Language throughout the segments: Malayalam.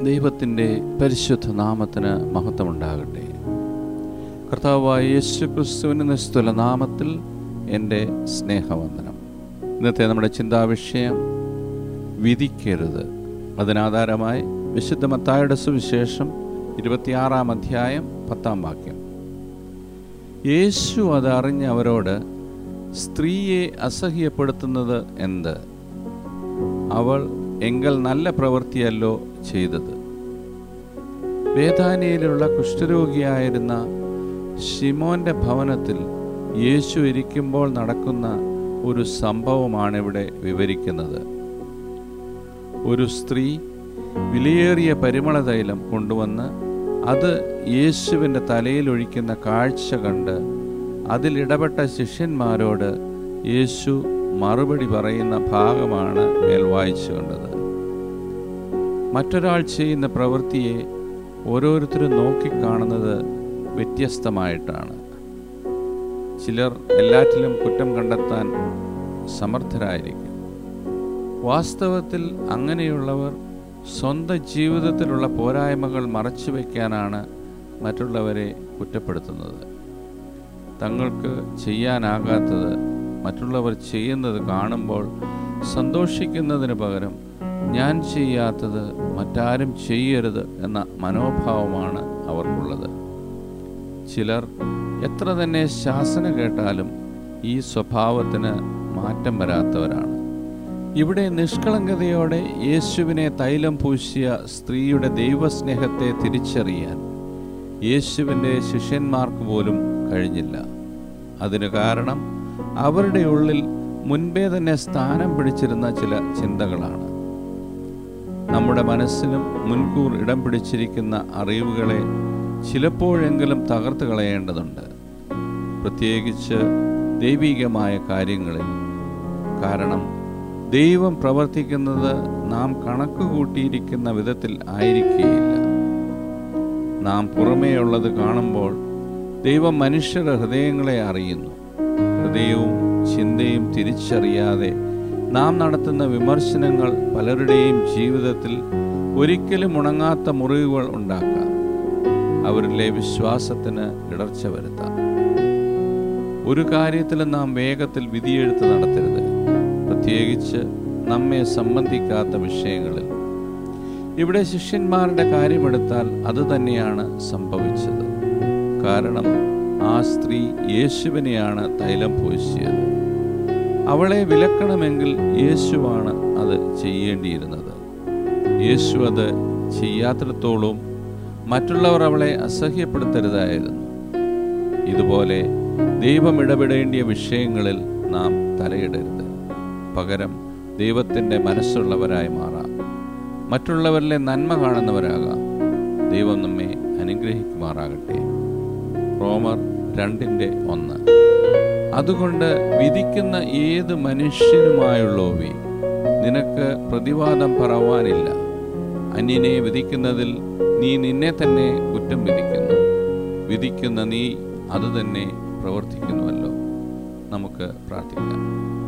ദൈവത്തിൻ്റെ പരിശുദ്ധ നാമത്തിന് മഹത്വമുണ്ടാകട്ടെ കർത്താവായ യേശു ക്രിസ്തുവിൻ്റെ നിസ്തുല നാമത്തിൽ എൻ്റെ സ്നേഹവന്ദനം ഇന്നത്തെ നമ്മുടെ ചിന്താവിഷയം വിധിക്കരുത് അതിനാധാരമായി വിശുദ്ധ മത്തായുടെ സുവിശേഷം ഇരുപത്തിയാറാം അധ്യായം പത്താം വാക്യം യേശു അതറിഞ്ഞ് അവരോട് സ്ത്രീയെ അസഹ്യപ്പെടുത്തുന്നത് എന്ത് അവൾ എങ്കൽ നല്ല പ്രവൃത്തിയല്ലോ ചെയ്തത് വേദാനയിലുള്ള കുഷ്ഠരോഗിയായിരുന്ന ഷിമോന്റെ ഭവനത്തിൽ യേശു ഇരിക്കുമ്പോൾ നടക്കുന്ന ഒരു സംഭവമാണ് ഇവിടെ വിവരിക്കുന്നത് ഒരു സ്ത്രീ വിലയേറിയ പരിമള തൈലം കൊണ്ടുവന്ന് അത് യേശുവിൻ്റെ തലയിൽ ഒഴിക്കുന്ന കാഴ്ച കണ്ട് അതിലിടപെട്ട ശിഷ്യന്മാരോട് യേശു മറുപടി പറയുന്ന ഭാഗമാണ് മേൽ വായിച്ചു കണ്ടത് മറ്റൊരാൾ ചെയ്യുന്ന പ്രവൃത്തിയെ ഓരോരുത്തരും നോക്കിക്കാണുന്നത് വ്യത്യസ്തമായിട്ടാണ് ചിലർ എല്ലാറ്റിലും കുറ്റം കണ്ടെത്താൻ സമർത്ഥരായിരിക്കും വാസ്തവത്തിൽ അങ്ങനെയുള്ളവർ സ്വന്തം ജീവിതത്തിലുള്ള പോരായ്മകൾ മറച്ചു വയ്ക്കാനാണ് മറ്റുള്ളവരെ കുറ്റപ്പെടുത്തുന്നത് തങ്ങൾക്ക് ചെയ്യാനാകാത്തത് മറ്റുള്ളവർ ചെയ്യുന്നത് കാണുമ്പോൾ സന്തോഷിക്കുന്നതിന് പകരം ഞാൻ ചെയ്യാത്തത് മറ്റാരും ചെയ്യരുത് എന്ന മനോഭാവമാണ് അവർക്കുള്ളത് ചിലർ എത്ര തന്നെ ശാസന കേട്ടാലും ഈ സ്വഭാവത്തിന് മാറ്റം വരാത്തവരാണ് ഇവിടെ നിഷ്കളങ്കതയോടെ യേശുവിനെ തൈലം പൂശിയ സ്ത്രീയുടെ ദൈവസ്നേഹത്തെ തിരിച്ചറിയാൻ യേശുവിൻ്റെ ശിഷ്യന്മാർക്ക് പോലും കഴിഞ്ഞില്ല അതിന് കാരണം അവരുടെ ഉള്ളിൽ മുൻപേ തന്നെ സ്ഥാനം പിടിച്ചിരുന്ന ചില ചിന്തകളാണ് നമ്മുടെ മനസ്സിലും മുൻകൂർ ഇടം പിടിച്ചിരിക്കുന്ന അറിവുകളെ ചിലപ്പോഴെങ്കിലും തകർത്ത് കളയേണ്ടതുണ്ട് പ്രത്യേകിച്ച് ദൈവികമായ കാര്യങ്ങളിൽ കാരണം ദൈവം പ്രവർത്തിക്കുന്നത് നാം കണക്ക് കൂട്ടിയിരിക്കുന്ന വിധത്തിൽ ആയിരിക്കുകയില്ല നാം പുറമേയുള്ളത് കാണുമ്പോൾ ദൈവം മനുഷ്യരുടെ ഹൃദയങ്ങളെ അറിയുന്നു ഹൃദയവും ചിന്തയും തിരിച്ചറിയാതെ നാം നടത്തുന്ന വിമർശനങ്ങൾ പലരുടെയും ജീവിതത്തിൽ ഒരിക്കലും ഉണങ്ങാത്ത മുറിവുകൾ ഉണ്ടാക്കാം അവരിലെ വിശ്വാസത്തിന് ഇടർച്ച വരുത്താം ഒരു കാര്യത്തിലും നാം വേഗത്തിൽ വിധിയെഴുത്ത് നടത്തരുത് പ്രത്യേകിച്ച് നമ്മെ സംബന്ധിക്കാത്ത വിഷയങ്ങളിൽ ഇവിടെ ശിഷ്യന്മാരുടെ കാര്യമെടുത്താൽ അത് തന്നെയാണ് സംഭവിച്ചത് കാരണം ആ സ്ത്രീ യേശുവിനെയാണ് തൈലം പൂശിയത് അവളെ വിലക്കണമെങ്കിൽ യേശുവാണ് അത് ചെയ്യേണ്ടിയിരുന്നത് യേശു അത് ചെയ്യാത്തിടത്തോളം മറ്റുള്ളവർ അവളെ അസഹ്യപ്പെടുത്തരുതായിരുന്നു ഇതുപോലെ ദൈവം ഇടപെടേണ്ടിയ വിഷയങ്ങളിൽ നാം തലയിടരുത് പകരം ദൈവത്തിൻ്റെ മനസ്സുള്ളവരായി മാറാം മറ്റുള്ളവരിലെ നന്മ കാണുന്നവരാകാം ദൈവം നമ്മെ അനുഗ്രഹിക്കുമാറാകട്ടെ റോമർ രണ്ടിൻ്റെ ഒന്ന് അതുകൊണ്ട് വിധിക്കുന്ന ഏത് മനുഷ്യനുമായുള്ളവേ നിനക്ക് പ്രതിവാദം പറവാനില്ല അന്യനെ വിധിക്കുന്നതിൽ നീ നിന്നെ തന്നെ കുറ്റം വിധിക്കുന്നു വിധിക്കുന്ന നീ അതുതന്നെ പ്രവർത്തിക്കുന്നുവല്ലോ നമുക്ക് പ്രാർത്ഥിക്കാം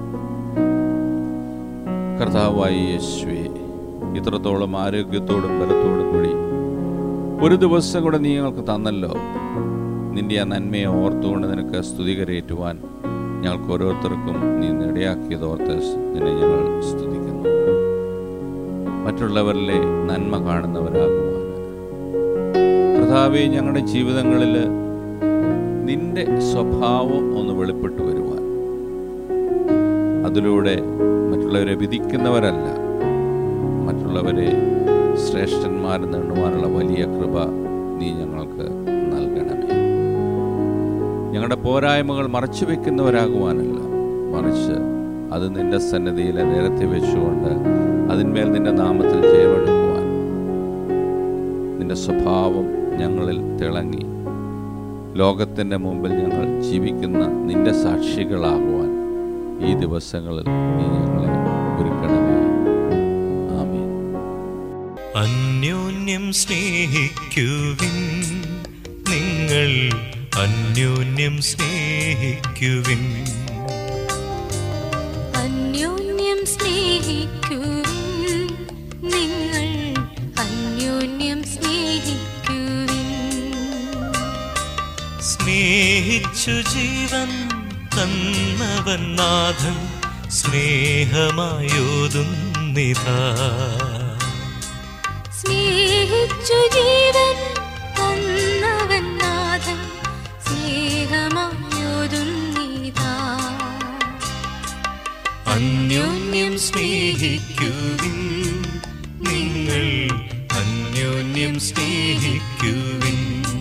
കർത്താവായി യേശുവേ ഇത്രത്തോളം ആരോഗ്യത്തോടും ബലത്തോടും കൂടി ഒരു ദിവസം കൂടെ നീ ഞങ്ങൾക്ക് തന്നല്ലോ നിന്റെ ആ നന്മയെ ഓർത്തുകൊണ്ട് നിനക്ക് സ്തുതികരേറ്റുവാൻ ഞങ്ങൾക്ക് ഓരോരുത്തർക്കും നീ ഇടയാക്കിയത് ഓർത്ത് നിന്നെ ഞങ്ങൾ സ്തുതിക്കുന്നു മറ്റുള്ളവരിലെ നന്മ കാണുന്നവരാകുവാൻ കർത്താവെ ഞങ്ങളുടെ ജീവിതങ്ങളിൽ നിന്റെ സ്വഭാവം ഒന്ന് വെളിപ്പെട്ടു വരുവാൻ അതിലൂടെ മറ്റുള്ളവരെ വിധിക്കുന്നവരല്ല മറ്റുള്ളവരെ ശ്രേഷ്ഠന്മാരെന്ന് എണ്ണുവാനുള്ള വലിയ കൃപ നീ ഞങ്ങൾക്ക് നൽകണമേ ഞങ്ങളുടെ പോരായ്മകൾ മറച്ചു വെക്കുന്നവരാകുവാനല്ല മറിച്ച് അത് നിന്റെ സന്നദ്ധിയിലെ നിരത്തി വെച്ചുകൊണ്ട് അതിന്മേൽ നിന്റെ നാമത്തിൽ ജയമെടുക്കുവാൻ നിന്റെ സ്വഭാവം ഞങ്ങളിൽ തിളങ്ങി ലോകത്തിൻ്റെ മുമ്പിൽ ഞങ്ങൾ ജീവിക്കുന്ന നിന്റെ സാക്ഷികളാകുവാൻ ഈ ദിവസങ്ങളിൽ നീ ഞങ്ങളെ ഒരുക്കണമേ ആമീൻ അന്യോന്യം സ്നേഹിക്കുവിൻ നിങ്ങൾ അന്യോന്യം സ്നേഹിക്കുവിൻ അന്യോന്യം സ്നേഹിക്കും നിങ്ങൾ അന്യോന്യം സ്നേഹിച്ചു ജീവൻ തന്നവൻ നാഥൻ സ്നേഹമായോതുന്നിതാ സ്നേഹിച്ചു ജീവൻ തന്നവൻ നാഥൻ സ്നേഹമായോതുന്നീതാ അന്യോന്യം സ്നേഹിക്കുവിൻ നിങ്ങൾ അന്യോന്യം സ്നേഹിക്കുവിൻ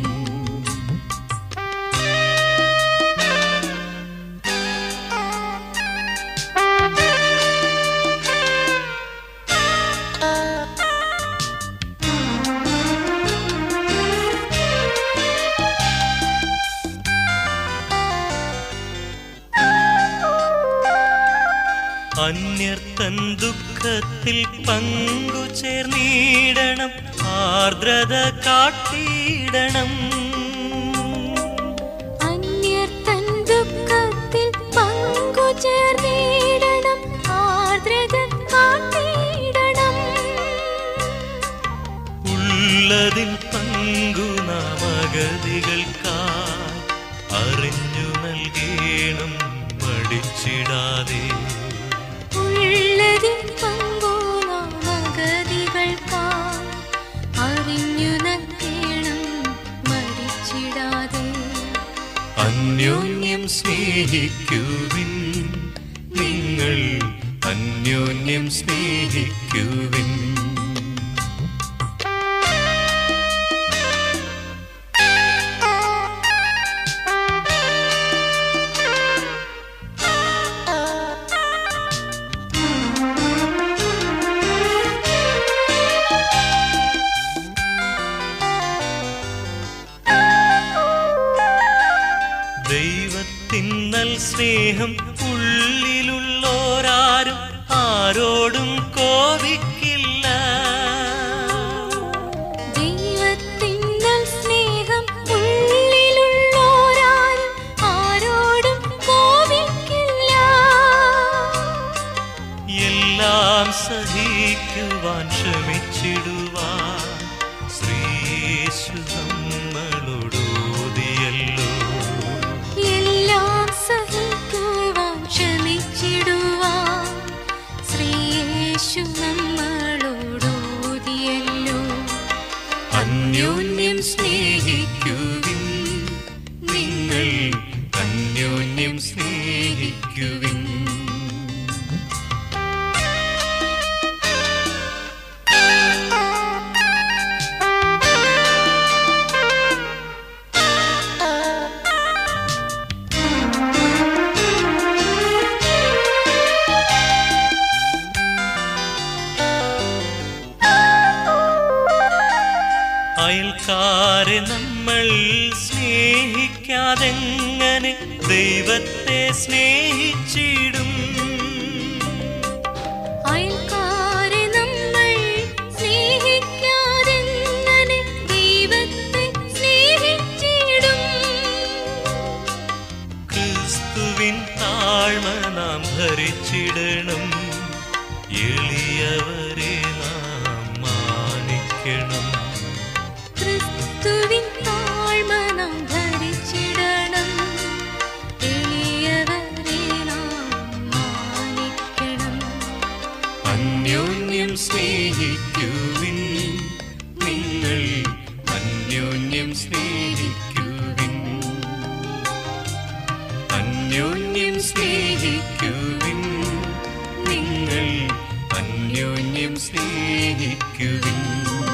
അന്യർത്തൻ ദുഃഖത്തിൽ പങ്കുചേർന്നിടണം ആർദ്രത കാട്ടിയിടണം അന്യർ തൻ ദുഃഖത്തിൽ പങ്കുചേർന്നിടണം ആർദ്രത കാട്ടിയിടണം ഉള്ളതിൽ പങ്കു നാമഗതികൾക്കായി അറിഞ്ഞു നൽകേണം മടിച്ചിടാതെ ഉള്ളതിൽ പങ്കു നാമഗതികൾക്കായി അറിഞ്ഞു നൽകണം മരിച്ചിടാതെ അന്യോന്യം സ്നേഹിക്കുവിൻ നിങ്ങൾ അന്യോന്യം സ്നേഹിക്കുവിൻ ദൈവത്തിൻ നൽ സ്നേഹം ഉള്ളിലുള്ളോരാരും ആരോടും കോപിക്കില്ല ദൈവത്തിന്നൽ സ്നേഹം ഉള്ളിലുള്ളോരാരും ആരോടും കോപിക്കില്ല എല്ലാം സഹിക്കുവാൻ ശ്രമിച്ചിടുവാൻ ശ്രീയേശു നമ്മളോടോതിയല്ലോ എല്ലാം സഹിക്കുവാൻ ക്ഷമിച്ചിടുവാൻ ശ്രീയേശു നമ്മളോടോതിയല്ലോ അന്യോന്യം സ്നേഹിക്കുവിൻ നിങ്ങൾ അന്യോന്യം സ്നേഹിക്കുവിൻ അയൽക്കാരെ നമ്മൾ സ്നേഹിക്കാതെങ്ങനെ ദൈവത്തെ സ്നേഹിച്ചിടും അയൽക്കാരെ നമ്മൾ സ്നേഹിക്കാതെങ്ങനെ ദൈവത്തെ സ്നേഹിച്ചിടും ക്രിസ്തുവിൻ താഴ്മ നാം ധരിച്ചിടണം എളിയവരെ നാം മാനിക്കണം ക്രിസ്തുവിൻ താഴ്മ നാം ധരിച്ചിടണം എളിയവരെ നാം മാനിക്കണം അന്യോന്യം സ്നേഹിക്കുവിൻ നിങ്ങൾ അന്യോന്യം സ്നേഹിക്കുവിൻ അന്യോന്യം സ്നേഹിക്കുവിൻ നിങ്ങൾ അന്യോന്യം സ്നേഹിക്കുവിൻ